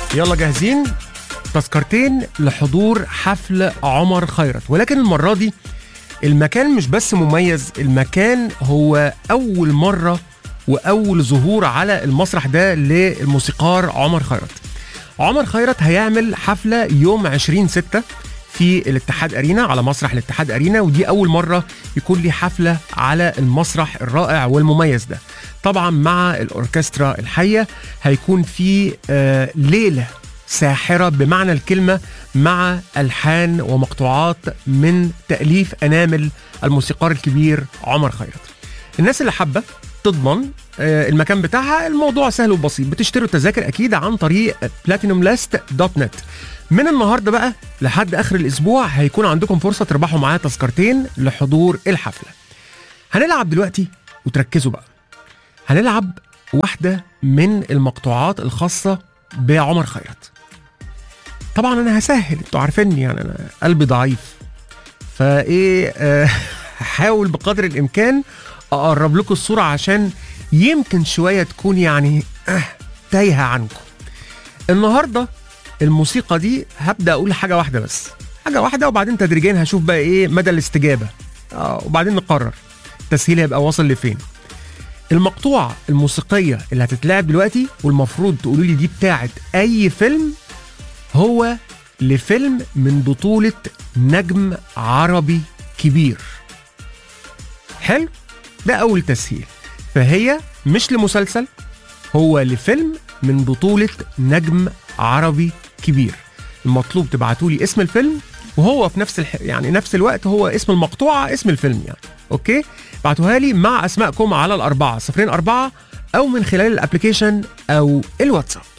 يلا جاهزين تذكرتين لحضور حفل عمر خيرت ولكن المرة دي المكان مش بس مميز المكان هو أول مرة وأول ظهور على المسرح ده للموسيقار عمر خيرت عمر خيرت هيعمل حفلة يوم 20 6 في الاتحاد أرينا على مسرح الاتحاد أرينا ودي أول مرة يكون لي حفلة على المسرح الرائع والمميز ده طبعا مع الأوركسترا الحية هيكون في آه ليلة ساحرة بمعنى الكلمة مع ألحان ومقطوعات من تأليف أنامل الموسيقار الكبير عمر خيرت الناس اللي حابة تضمن آه، المكان بتاعها الموضوع سهل وبسيط بتشتروا التذاكر اكيد عن طريق platinumlist.net من النهارده بقى لحد اخر الاسبوع هيكون عندكم فرصه تربحوا معايا تذكرتين لحضور الحفله هنلعب دلوقتي وتركزوا بقى هنلعب واحده من المقطوعات الخاصه بعمر خيرت طبعا انا هسهل انتوا عارفيني يعني انا قلبي ضعيف فايه آه، هحاول بقدر الامكان اقرب لكم الصوره عشان يمكن شويه تكون يعني آه تايهه عنكم النهارده الموسيقى دي هبدا اقول حاجه واحده بس حاجه واحده وبعدين تدريجيا هشوف بقى ايه مدى الاستجابه اه وبعدين نقرر التسهيل هيبقى واصل لفين المقطوعه الموسيقيه اللي هتتلعب دلوقتي والمفروض تقولوا لي دي بتاعت اي فيلم هو لفيلم من بطوله نجم عربي كبير حلو ده اول تسهيل فهي مش لمسلسل هو لفيلم من بطولة نجم عربي كبير المطلوب تبعتوا لي اسم الفيلم وهو في نفس الح... يعني نفس الوقت هو اسم المقطوعة اسم الفيلم يعني اوكي بعتوها لي مع اسمائكم على الأربعة صفرين أربعة أو من خلال الابليكيشن أو الواتساب